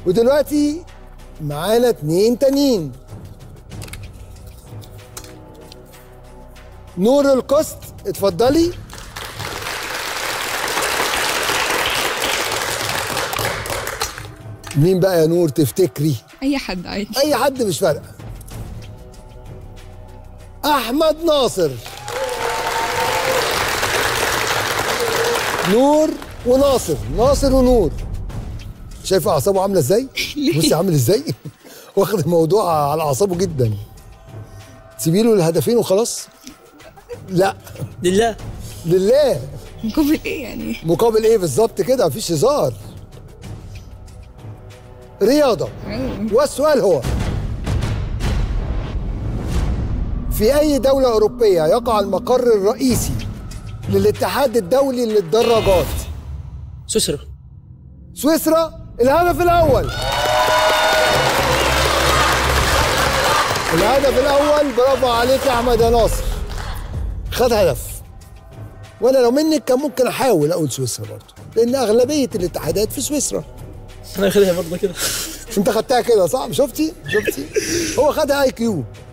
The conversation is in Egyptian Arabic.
ودلوقتي معانا اتنين تانيين نور القسط اتفضلي مين بقى يا نور تفتكري اي حد عادي اي حد مش فارقه احمد ناصر نور وناصر ناصر ونور شايفه اعصابه عامله ازاي بصي عامل ازاي واخد الموضوع على اعصابه جدا تسيبي له الهدفين وخلاص لا لله لله مقابل ايه يعني مقابل ايه بالظبط كده مفيش هزار رياضة والسؤال هو في أي دولة أوروبية يقع المقر الرئيسي للاتحاد الدولي للدراجات سويسرا سويسرا الهدف الأول الهدف الأول برافو عليك يا أحمد يا ناصر خد هدف وأنا لو منك كان ممكن أحاول أقول سويسرا برضه لأن أغلبية الاتحادات في سويسرا انا اخدها برضه كده انت خدتها كده صح شفتي شفتي هو خدها اي كيو